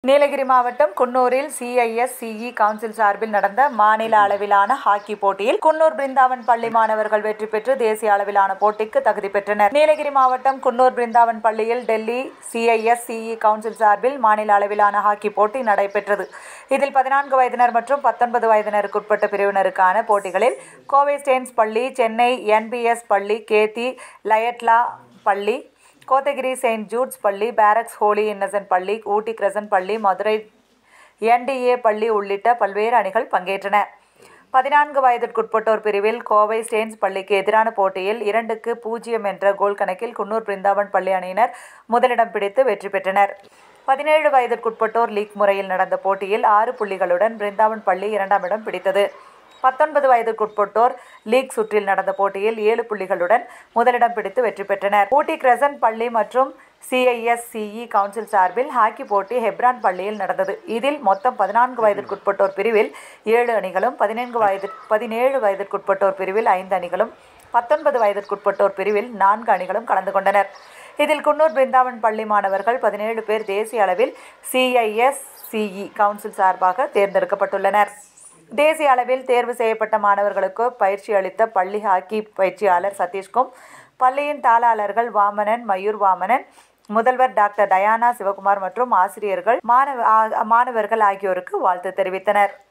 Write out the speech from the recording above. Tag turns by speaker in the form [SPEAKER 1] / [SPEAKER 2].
[SPEAKER 1] நீலகிரி மாவட்டம் குன்னூரில் CIS CE council சார்பில் நடந்த மாநில அளவிலான ஹாக்கி போட்டியில் குன்னூர் பிருந்தாவன் பள்ளி மாணவர்கள் வெற்றி பெற்று தேசிய அளவிலான போட்டிக்கு தகுதி பெற்றனர் நீலகிரி மாவட்டம் குன்னூர் பிருந்தாவன் பள்ளியில் டெல்லி சிஐஎஸ் சிஇ கவுன்சில் சார்பில் மாநில அளவிலான ஹாக்கி போட்டி நடைபெற்றது இதில் பதினான்கு வயதினர் மற்றும் பத்தொன்பது வயதினருக்கு உட்பட்ட பிரிவினருக்கான போட்டிகளில் கோவை ஸ்டேன்ஸ் பள்ளி சென்னை என்பிஎஸ் பள்ளி கேத்தி லயட்லா பள்ளி கோத்தகிரி செயின்ட் ஜூட்ஸ் பள்ளி பேரக்ஸ் ஹோலி இன்னசென்ட் பள்ளி ஊட்டி கிரசன்ட் பள்ளி மதுரை என்டிஏ பள்ளி உள்ளிட்ட பல்வேறு அணிகள் பங்கேற்றன பதினான்கு வயதிற்குட்பட்டோர் பிரிவில் கோவை ஸ்டேன்ஸ் பள்ளிக்கு எதிரான போட்டியில் இரண்டுக்கு பூஜ்ஜியம் என்ற கோல் கணக்கில் குன்னூர் பிருந்தாவன் பள்ளி அணியினர் முதலிடம் பிடித்து வெற்றி பெற்றனர் பதினேழு வயதிற்குட்பட்டோர் லீக் முறையில் நடந்த போட்டியில் ஆறு புள்ளிகளுடன் பிருந்தாவன் பள்ளி இரண்டாம் இடம் பிடித்தது பத்தொன்பது வயதுக்குட்பட்டோர் லீக் சுற்றில் நடந்த போட்டியில் ஏழு புள்ளிகளுடன் முதலிடம் பிடித்து வெற்றி பெற்றனர் ஊட்டி கிரசன்ட் பள்ளி மற்றும் சிஐஎஸ் சிஇ கவுன்சில் சார்பில் ஹாக்கி போட்டி ஹெப்ரான் பள்ளியில் நடந்தது இதில் மொத்தம் பதினான்கு வயதிற்குட்பட்டோர் பிரிவில் ஏழு அணிகளும் பதினான்கு வயது பதினேழு வயதிற்குட்பட்டோர் பிரிவில் ஐந்து அணிகளும் பத்தொன்பது வயதிற்குட்பட்டோர் பிரிவில் நான்கு அணிகளும் கலந்து கொண்டனர் இதில் குன்னூர் பிருந்தாவன் பள்ளி மாணவர்கள் பதினேழு பேர் தேசிய அளவில் சிஐஎஸ் சிஇ கவுன்சில் சார்பாக தேர்ந்தெடுக்கப்பட்டுள்ளனர் தேசிய அளவில் தேர்வு செய்யப்பட்ட மாணவர்களுக்கு பயிற்சி அளித்த பள்ளி ஹாக்கி பயிற்சியாளர் சதீஷ்கும் பள்ளியின் தாளாளர்கள் வாமனன் மயூர் வாமனன் முதல்வர் டாக்டர் டயானா சிவகுமார் மற்றும் ஆசிரியர்கள் மாணவ ஆ- மாணவர்கள் ஆகியோருக்கு வாழ்த்து தெரிவித்தனர்